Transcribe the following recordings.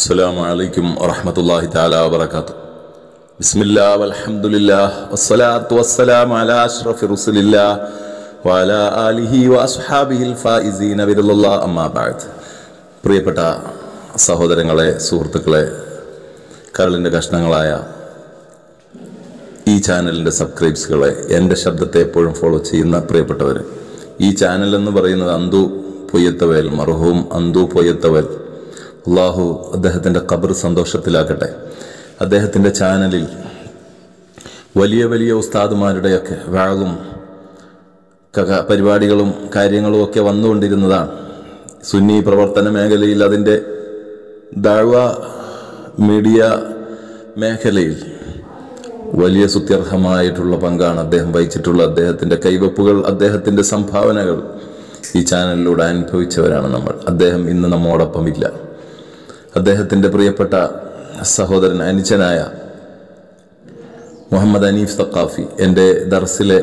السلام عليكم ورحمة الله تعالى وبركاته بسم الله والحمد لله والصلاة والسلام على أشرف رسل الله وعلى آله وأصحابه الفائزين برضا الله أما بعد പ്രിയപ്പെട്ട സഹോദരങ്ങളെ സുഹൃത്തുക്കളെ കരളിൻ്റെ കഷ്ണങ്ങളായ ഈ ചാനലിൻ്റെ സബ്സ്ക്രൈബ്സുകളെ എൻ്റെ ശബ്ദത്തെ എപ്പോഴും ഫോളോ ചെയ്യുന്ന പ്രിയപ്പെട്ടവർ ഈ ചാനൽ എന്ന് പറയുന്നത് അന്തു പൊയ്യത്തവൽ മർഹൂം അന്തു പൊയ്യത്തവൽ അള്ളാഹു അദ്ദേഹത്തിൻ്റെ ഖബർ സന്തോഷത്തിലാക്കട്ടെ അദ്ദേഹത്തിൻ്റെ ചാനലിൽ വലിയ വലിയ ഉസ്താദുമാരുടെയൊക്കെ വാഴും ക- പരിപാടികളും കാര്യങ്ങളും ഒക്കെ വന്നുകൊണ്ടിരുന്നതാണ് സുന്നി പ്രവർത്തന മേഖലയിൽ അതിൻ്റെ ദാഴ്വ മീഡിയ മേഖലയിൽ വലിയ സുത്യർഹമായിട്ടുള്ള പങ്കാണ് അദ്ദേഹം വഹിച്ചിട്ടുള്ള അദ്ദേഹത്തിൻ്റെ കൈവപ്പുകൾ അദ്ദേഹത്തിൻ്റെ സംഭാവനകൾ ഈ ചാനലിലൂടെ അനുഭവിച്ചവരാണ് നമ്മൾ അദ്ദേഹം ഇന്ന് നമ്മോടൊപ്പം ഇല്ല അദ്ദേഹത്തിൻ്റെ പ്രിയപ്പെട്ട സഹോദരൻ അനുജനായ മുഹമ്മദ് അനീഫ് സക്കാഫി എൻ്റെ ദർസിലെ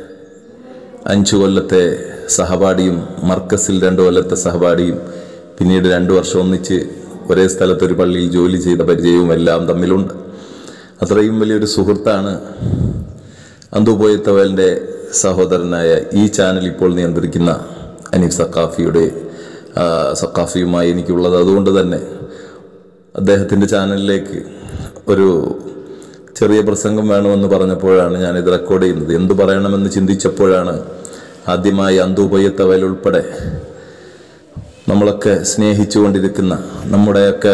അഞ്ചു കൊല്ലത്തെ സഹപാഠിയും മർക്കസിൽ രണ്ടു കൊല്ലത്തെ സഹപാഠിയും പിന്നീട് രണ്ടു വർഷം ഒന്നിച്ച് ഒരേ സ്ഥലത്ത് ഒരു പള്ളിയിൽ ജോലി ചെയ്ത പരിചയവും എല്ലാം തമ്മിലുണ്ട് അത്രയും വലിയൊരു സുഹൃത്താണ് അന്തുപോയത്തവലിൻ്റെ സഹോദരനായ ഈ ചാനൽ ഇപ്പോൾ നിയന്ത്രിക്കുന്ന അനീഫ് സക്കാഫിയുടെ ആ, സക്കാഫിയുമായി എനിക്കുള്ളത് അതുകൊണ്ട് തന്നെ അദ്ദേഹത്തിൻ്റെ ചാനലിലേക്ക് ഒരു ചെറിയ പ്രസംഗം വേണമെന്ന് പറഞ്ഞപ്പോഴാണ് ഞാനിത് റെക്കോർഡ് ചെയ്യുന്നത് എന്തു പറയണമെന്ന് ചിന്തിച്ചപ്പോഴാണ് ആദ്യമായി അന്തുപയ്യത്തവൽ ഉൾപ്പെടെ നമ്മളൊക്കെ സ്നേഹിച്ചുകൊണ്ടിരിക്കുന്ന നമ്മുടെയൊക്കെ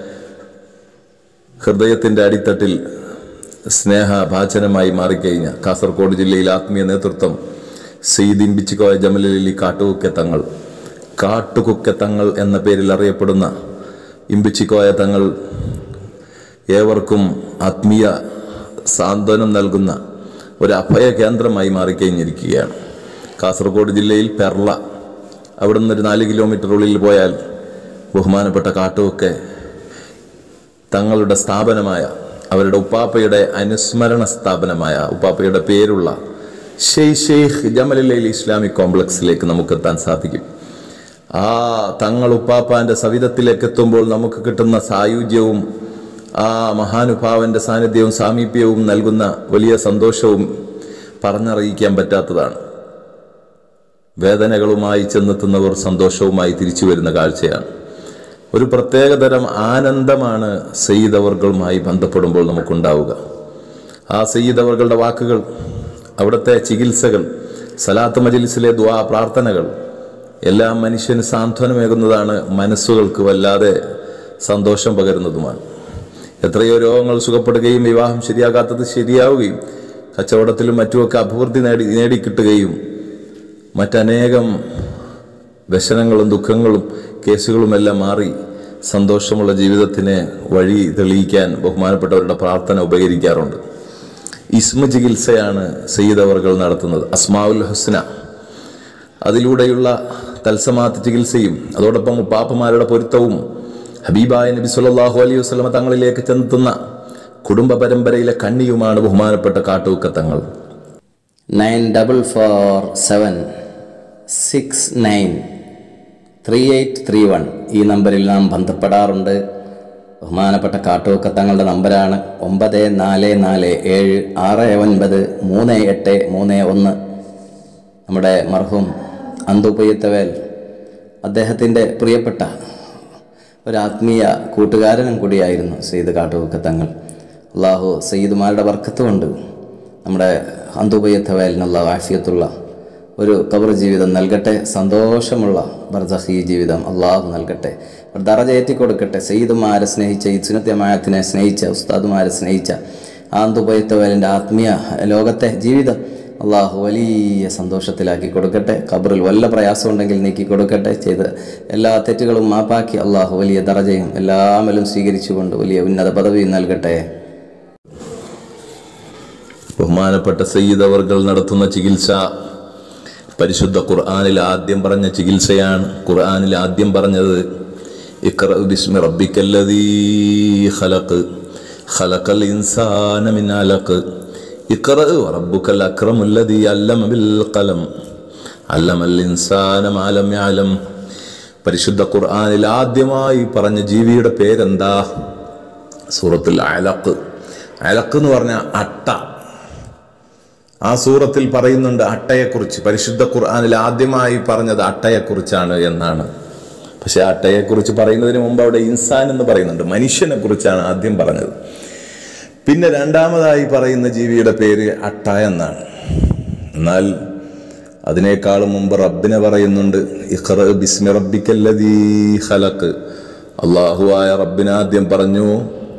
ഹൃദയത്തിൻ്റെ അടിത്തട്ടിൽ സ്നേഹഭാചനമായി മാറിക്കഴിഞ്ഞ കാസർഗോഡ് ജില്ലയിൽ ആത്മീയ നേതൃത്വം സെയ്ദ് ഇമ്പിച്ചിക്കോയ ജമലലി കാട്ടുകുക്കെ തങ്ങൾ കാട്ടുകുക്കെ തങ്ങൾ എന്ന പേരിൽ അറിയപ്പെടുന്ന ഇമ്പിച്ചിക്കോയ തങ്ങൾ ഏവർക്കും ആത്മീയ സാന്ത്വനം നൽകുന്ന ഒരു അഭയ കേന്ദ്രമായി മാറിക്കഴിഞ്ഞിരിക്കുകയാണ് കാസർഗോഡ് ജില്ലയിൽ പെർള അവിടെ നിന്നൊരു നാല് കിലോമീറ്റർ ഉള്ളിൽ പോയാൽ ബഹുമാനപ്പെട്ട കാട്ടുമൊക്കെ തങ്ങളുടെ സ്ഥാപനമായ അവരുടെ ഉപ്പാപ്പയുടെ അനുസ്മരണ സ്ഥാപനമായ ഉപ്പാപ്പയുടെ പേരുള്ള ഷെയ് ഷെയ്ഖ് ജമലലയിൽ ഇസ്ലാമിക് കോംപ്ലക്സിലേക്ക് നമുക്കെത്താൻ സാധിക്കും ആ തങ്ങൾ ഉപ്പാപ്പാന്റെ സവിധത്തിലേക്ക് എത്തുമ്പോൾ നമുക്ക് കിട്ടുന്ന സായുജ്യവും ആ മഹാനുഭാവന്റെ സാന്നിധ്യവും സാമീപ്യവും നൽകുന്ന വലിയ സന്തോഷവും പറഞ്ഞറിയിക്കാൻ പറ്റാത്തതാണ് വേദനകളുമായി ചെന്നെത്തുന്നവർ സന്തോഷവുമായി തിരിച്ചു വരുന്ന കാഴ്ചയാണ് ഒരു പ്രത്യേകതരം ആനന്ദമാണ് സയ്യിദവർകളുമായി ബന്ധപ്പെടുമ്പോൾ നമുക്കുണ്ടാവുക ആ സയ്യിദവർകളുടെ വാക്കുകൾ അവിടുത്തെ ചികിത്സകൾ സലാത്ത് മജിലിസിലെ ദ്വാ പ്രാർത്ഥനകൾ എല്ലാം മനുഷ്യന് സാന്ത്വനമേകുന്നതാണ് മനസ്സുകൾക്ക് വല്ലാതെ സന്തോഷം പകരുന്നതുമാണ് എത്രയോ രോഗങ്ങൾ സുഖപ്പെടുകയും വിവാഹം ശരിയാകാത്തത് ശരിയാവുകയും കച്ചവടത്തിലും മറ്റുമൊക്കെ അഭിവൃദ്ധി നേടി നേടിക്കിട്ടുകയും മറ്റനേകം വ്യസനങ്ങളും ദുഃഖങ്ങളും കേസുകളുമെല്ലാം മാറി സന്തോഷമുള്ള ജീവിതത്തിന് വഴി തെളിയിക്കാൻ ബഹുമാനപ്പെട്ടവരുടെ പ്രാർത്ഥന ഉപകരിക്കാറുണ്ട് ഇസ്മ ചികിത്സയാണ് സയ്യിദ് അവർകൾ നടത്തുന്നത് അസ്മാവുൽ ഹുസ്ന അതിലൂടെയുള്ള തത്സമാത്ത ചികിത്സയും അതോടൊപ്പം ഉപ്പാപ്പമാരുടെ പൊരുത്തവും ഹബീബായ നബി സല്ലല്ലാഹു അലൈഹി വസല്ലമ തങ്ങളിലേക്ക് ചെന്നെത്തുന്ന കുടുംബ പരമ്പരയിലെ കണ്ണിയുമാണ് ബഹുമാനപ്പെട്ട കാട്ടൂക്കത്തങ്ങൾ nine double four seven six nine three eight three one ഈ നമ്പറിൽ നാം ബന്ധപ്പെടാറുണ്ട് ബഹുമാനപ്പെട്ട കാട്ടുവക്ക തങ്ങളുടെ നമ്പരാണ് ഒമ്പത് നാല് നാല് ഏഴ് ആറ് ഒൻപത് മൂന്ന് എട്ട് മൂന്ന് ഒന്ന് നമ്മുടെ മർഹൂം അന്തുപയ്യത്തവേൽ അദ്ദേഹത്തിൻ്റെ പ്രിയപ്പെട്ട ഒരു ആത്മീയ കൂട്ടുകാരനും കൂടിയായിരുന്നു സെയ്ദ് കാട്ടുവക്ക തങ്ങൾ അള്ളാഹു സയ്യിദുമാരുടെ വർക്കത്ത് കൊണ്ട് നമ്മുടെ അന്തുപയ്യത്തവേലിന് അള്ളാഹു ആഫിയത്തുള്ള ഒരു കബർ ജീവിതം നൽകട്ടെ സന്തോഷമുള്ള ബർദഹി ജീവിതം അള്ളാഹു നൽകട്ടെ ഒരു ദറജേറ്റി കൊടുക്കട്ടെ സയ്യിദുമാരെ സ്നേഹിച്ച ഈ സുനത്യമായത്തിനെ സ്നേഹിച്ച ഉസ്താദുമാരെ സ്നേഹിച്ച ആ അന്തുപയ്യത്തവേലിൻ്റെ ആത്മീയ ലോകത്തെ ജീവിതം അള്ളാഹു വലിയ സന്തോഷത്തിലാക്കി കൊടുക്കട്ടെ ഖബറിൽ വല്ല പ്രയാസമുണ്ടെങ്കിൽ നീക്കി കൊടുക്കട്ടെ ചെയ്ത് എല്ലാ തെറ്റുകളും മാപ്പാക്കി അള്ളാഹു വലിയ ദറജയും എല്ലാമലും സ്വീകരിച്ചുകൊണ്ട് വലിയ ഉന്നത പദവിയും നൽകട്ടെ ബഹുമാനപ്പെട്ട സയ്യിദ് അവർകൾ നടത്തുന്ന ചികിത്സ പരിശുദ്ധ ഖുർആനിൽ ആദ്യം പറഞ്ഞ ചികിത്സയാണ് ഖുർആനിൽ ആദ്യം പറഞ്ഞത് ഇഖ്റ ബിസ്മി റബ്ബിക്കല്ലദീ ഖലഖ് ഖലഖൽ ഇൻസാന മിൻ അലഖ് ഇഖ്റ വറബ്ബുക്കൽ അക്രമുല്ലദീ അല്ലമ ബിൽ ഖലം അല്ലമൽ ഇൻസാന മാ ലം യഅലം പരിശുദ്ധ ഖുർആനിൽ ആദ്യമായി പറഞ്ഞ ജീവിയുടെ പേരെന്താ സൂറത്തുൽ അലക്ക് അലക്ക് എന്ന് പറഞ്ഞ അട്ട ആ സൂറത്തിൽ പറയുന്നുണ്ട് അട്ടയെക്കുറിച്ച് പരിശുദ്ധ ഖുർആനിൽ ആദ്യമായി പറഞ്ഞത് അട്ടയെക്കുറിച്ചാണ് എന്നാണ് പക്ഷെ അട്ടയെക്കുറിച്ച് പറയുന്നതിന് മുമ്പ് അവിടെ ഇൻസാൻ എന്ന് പറയുന്നുണ്ട് മനുഷ്യനെ കുറിച്ചാണ് ആദ്യം പറഞ്ഞത് പിന്നെ രണ്ടാമതായി പറയുന്ന ജീവിയുടെ പേര് അട്ട എന്നാണ് എന്നാൽ അതിനേക്കാളും മുമ്പ് റബ്ബിനെ പറയുന്നുണ്ട് ഇഖ്റ ബിസ്മി റബ്ബിക്കല്ലദീ ഖലഖ് അള്ളാഹുവായ റബ്ബിനെ ആദ്യം പറഞ്ഞു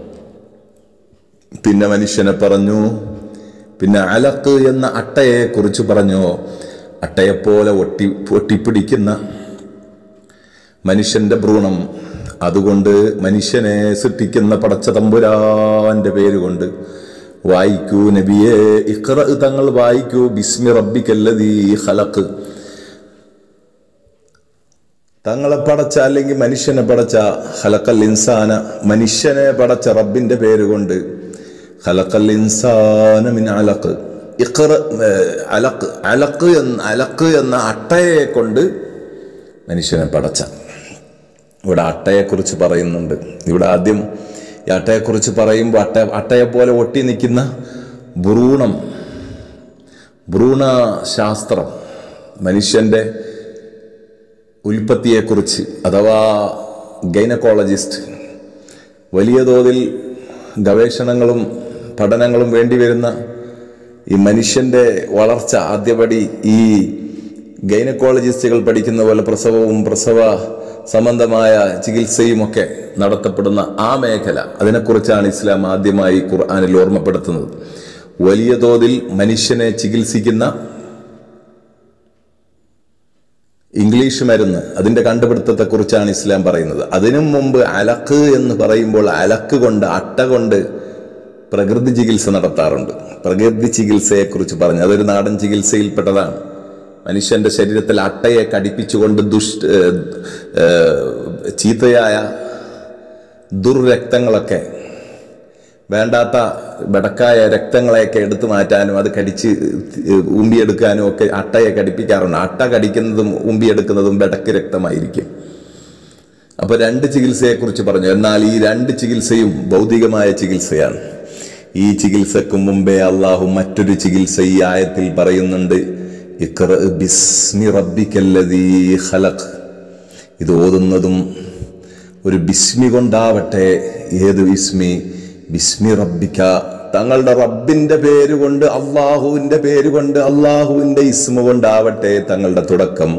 പിന്നെ മനുഷ്യനെ പറഞ്ഞു പിന്നെ അലക്ക് എന്ന അട്ടയെ കുറിച്ച് പറഞ്ഞു അട്ടയെപ്പോലെ ഒട്ടി ഒട്ടിപ്പിടിക്കുന്ന മനുഷ്യന്റെ ഭ്രൂണം അതുകൊണ്ട് മനുഷ്യനെ സൃഷ്ടിക്കുന്ന പടച്ച തമ്പുരാന്റെ പേര് കൊണ്ട് വായിക്കൂ നബിയെ ഇഖ്റ തങ്ങൾ വായിക്കൂ ബിസ്മി റബ്ബിക്കല്ലതീ ഖലഖ് തങ്ങളെ പടച്ച അല്ലെങ്കിൽ മനുഷ്യനെ പടച്ച ഖലഖൽ ഇൻസാന മനുഷ്യനെ പടച്ച റബ്ബിന്റെ പേര് കൊണ്ട് ഖലഖൽ ഇൻസാന മിൻ അലഖ് ഇഖ്റ ഏഹ്, അലഖ് അലഖ് എന്ന അലഖ് എന്ന അട്ടയെ കൊണ്ട് മനുഷ്യനെ പടച്ച ഇവിടെ അട്ടയെക്കുറിച്ച് പറയുന്നുണ്ട് ഇവിടെ ആദ്യം ഈ അട്ടയെക്കുറിച്ച് പറയുമ്പോൾ അട്ട അട്ടയെ പോലെ ഒട്ടി നിൽക്കുന്ന ഭ്രൂണം ഭ്രൂണശാസ്ത്രം മനുഷ്യൻ്റെ ഉൽപ്പത്തിയെക്കുറിച്ച് അഥവാ ഗൈനക്കോളജിസ്റ്റ് വലിയ തോതിൽ ഗവേഷണങ്ങളും പഠനങ്ങളും വേണ്ടിവരുന്ന ഈ മനുഷ്യൻ്റെ വളർച്ച ആദ്യപടി ഈ ഗൈനക്കോളജിസ്റ്റുകൾ പഠിക്കുന്ന പോലെ പ്രസവവും പ്രസവ സംബന്ധമായ ചികിത്സയും ഒക്കെ നടത്തപ്പെടുന്ന ആ മേഖല അതിനെക്കുറിച്ചാണ് ഇസ്ലാം ആദ്യമായി ഖുർആാനിൽ ഓർമ്മപ്പെടുത്തുന്നത് വലിയ തോതിൽ മനുഷ്യനെ ചികിത്സിക്കുന്ന ഇംഗ്ലീഷ് മരുന്ന് അതിന്റെ കണ്ടുപിടുത്തത്തെക്കുറിച്ചാണ് ഇസ്ലാം പറയുന്നത് അതിനു മുമ്പ് അലക്ക് എന്ന് പറയുമ്പോൾ അലക്ക് കൊണ്ട് അട്ട കൊണ്ട് പ്രകൃതി ചികിത്സ നടത്താറുണ്ട് പ്രകൃതി ചികിത്സയെക്കുറിച്ച് പറഞ്ഞു അതൊരു നാടൻ ചികിത്സയിൽപ്പെട്ടതാണ് മനുഷ്യന്റെ ശരീരത്തിൽ അട്ടയെ കടിപ്പിച്ചുകൊണ്ട് ദുഷ്ട ഏഹ്, ഏഹ്, ചീത്തയായ ദുർരക്തങ്ങളൊക്കെ വേണ്ടാത്ത ബടക്കായ രക്തങ്ങളെയൊക്കെ എടുത്തു മാറ്റാനും അത് കടിച്ച് ഊമ്പിയെടുക്കാനും ഒക്കെ അട്ടയെ കടിപ്പിക്കാറുണ്ട് അട്ട കടിക്കുന്നതും ഊമ്പിയെടുക്കുന്നതും ബടക്ക് രക്തമായിരിക്കും അപ്പൊ രണ്ട് ചികിത്സയെക്കുറിച്ച് പറഞ്ഞു എന്നാൽ ഈ രണ്ട് ചികിത്സയും ഭൗതികമായ ചികിത്സയാണ് ഈ ചികിത്സക്ക് മുമ്പേ അള്ളാഹു മറ്റൊരു ചികിത്സ ഈ ആയത്തിൽ പറയുന്നുണ്ട് ഇഖ്റ ബിസ്മി റബ്ബിക്കല്ലദീ ഖലഖ് ഇത് ഓതുന്നതും ഒരു ബിസ്മി കൊണ്ടാവട്ടെ ഏത് ബിസ്മി ബിസ്മി റബ്ബിക്ക തങ്ങളുടെ റബ്ബിന്റെ പേര് കൊണ്ട് അള്ളാഹുവിന്റെ പേര് കൊണ്ട് അള്ളാഹുവിന്റെ ഇസ്മ കൊണ്ടാവട്ടെ തങ്ങളുടെ തുടക്കം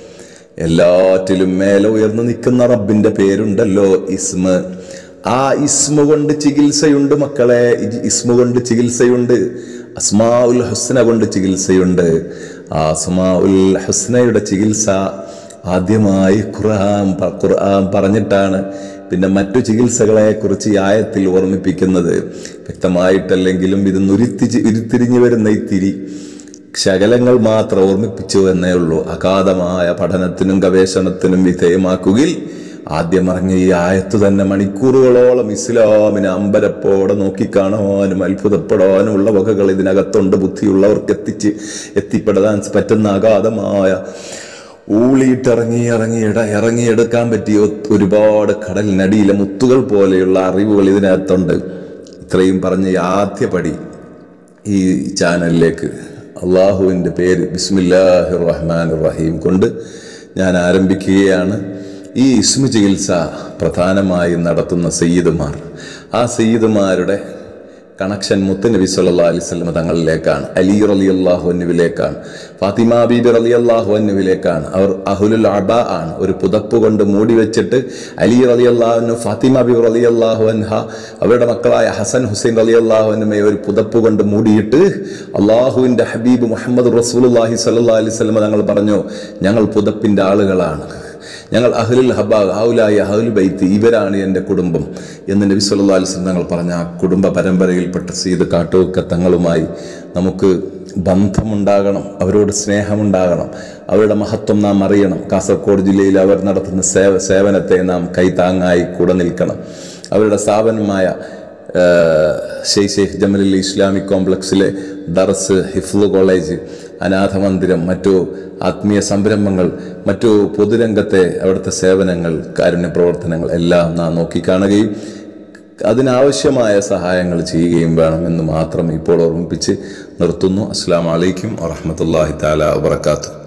എല്ലാറ്റിലും മേലെ ഉയർന്നു നിൽക്കുന്ന റബ്ബിന്റെ പേരുണ്ടല്ലോ ഇസ്മ ആ ഇസ്മ കൊണ്ട് ചികിത്സയുണ്ട് മക്കളെ ഇ- ഇസ്മ കൊണ്ട് ചികിത്സയുണ്ട് അസ്മാ ഉൽ ഹുസ്ന കൊണ്ട് ചികിത്സയുണ്ട് ആ അസ്മാ ഉൽ ഹുസ്നയുടെ ചികിത്സ ആദ്യമായി ഖുർആൻ പ- ഖുർആൻ പറഞ്ഞിട്ടാണ് പിന്നെ മറ്റു ചികിത്സകളെ കുറിച്ച് ഈ ആയത്തിൽ ഓർമ്മിപ്പിക്കുന്നത് വ്യക്തമായിട്ടല്ലെങ്കിലും ഇത് നുരുത്തി ഉരുത്തിരിഞ്ഞു വരുന്ന ഈ തിരി ശകലങ്ങൾ മാത്രം ഓർമ്മിപ്പിച്ചു എന്നേ ഉള്ളൂ അഗാധമായ പഠനത്തിനും ഗവേഷണത്തിനും വിധേയമാക്കുകയിൽ ആദ്യം ഇറങ്ങിയ ഈ ആയത്ത് തന്നെ മണിക്കൂറുകളോളം ഇസ്ലാമിനെ അമ്പരപ്പോടെ നോക്കിക്കാണാനും അത്ഭുതപ്പെടാനും ഉള്ള വകകൾ ഇതിനകത്തുണ്ട് ബുദ്ധിയുള്ളവർക്ക് എത്തിച്ച് എത്തിപ്പെടാൻ പറ്റുന്ന അഗാധമായ ഊളിയിട്ടിറങ്ങി ഇറങ്ങി ഇട ഇറങ്ങിയെടുക്കാൻ പറ്റിയ ഒ- ഒരുപാട് കടലിനടിയിലെ മുത്തുകൾ പോലെയുള്ള അറിവുകൾ ഇതിനകത്തുണ്ട് ഇത്രയും പറഞ്ഞ ഈ ആദ്യ പടി ഈ ചാനലിലേക്ക് അള്ളാഹുവിൻ്റെ പേര് ബിസ്മില്ലാഹി റഹ്മാൻ റഹീം കൊണ്ട് ഞാൻ ആരംഭിക്കുകയാണ് ഈ ഇസ്മു ചികിത്സ പ്രധാനമായും നടത്തുന്ന സയ്യിദുമാർ ആ സയ്യിദുമാരുടെ കണക്ഷൻ മുത്തനബി സല്ലാ അലിസ്ലം തങ്ങളിലേക്കാണ് അലി റലി അള്ളാഹു അന്നുവിലേക്കാണ് ഫാത്തിമ ബീബി റലി അള്ളാഹു അന്നുവിലേക്കാണ് അവർ അഹുലുൽ അബ ആണ് ഒരു പുതപ്പ് കൊണ്ട് മൂടി വെച്ചിട്ട് അലി റലി അള്ളാഹുനു ഫാത്തിമ ബീബി റലി അള്ളാഹു അൻഹ അവരുടെ മക്കളായ ഹസൻ ഹുസൈൻ റലി അള്ളാഹു അന്നുമെ ഒരു പുതപ്പ് കൊണ്ട് മൂടിയിട്ട് അള്ളാഹുവിൻ്റെ ഹബീബ് മുഹമ്മദ് റസൂലുല്ലാഹി സല്ലാ അലിസ്ലം തങ്ങൾ പറഞ്ഞു ഞങ്ങൾ പുതപ്പിൻ്റെ ആളുകളാണ് ഞങ്ങൾ അഹ്ലുൽ ഹബ ഹൗലായി അഹ്ലു ബൈത്ത് ഇവരാണ് എൻ്റെ കുടുംബം എന്ന് നബി സല്ലല്ലാഹു അലൈഹി വസല്ലം തങ്ങൾ പറഞ്ഞ ആ കുടുംബ പരമ്പരയിൽപ്പെട്ട സീത് കാട്ടുവക്ക തങ്ങളുമായി നമുക്ക് ബന്ധമുണ്ടാകണം അവരോട് സ്നേഹമുണ്ടാകണം അവരുടെ മഹത്വം നാം അറിയണം കാസർഗോഡ് ജില്ലയിൽ അവർ നടത്തുന്ന സേവ സേവനത്തെ നാം കൈത്താങ്ങായി കൂടെ നിൽക്കണം അവരുടെ സ്ഥാപനമായ ഷെയ് ഷെയ്ഖ് ജമലി ഇസ്ലാമിക് കോംപ്ലക്സിലെ ദർസ് ഹിഫ്ലു കോളേജ് അനാഥ മന്ദിരം മറ്റു ആത്മീയ സംരംഭങ്ങൾ മറ്റു പൊതുരംഗത്തെ അവിടുത്തെ സേവനങ്ങൾ കാരുണ്യ പ്രവർത്തനങ്ങൾ എല്ലാം നാം നോക്കിക്കാണുകയും അതിനാവശ്യമായ സഹായങ്ങൾ ചെയ്യുകയും വേണമെന്ന് മാത്രം ഇപ്പോൾ ഓർമ്മിപ്പിച്ച് നിർത്തുന്നു അസ്സാം വലൈക്കും വാഹമത്തല്ലാഹി താല വാത്തു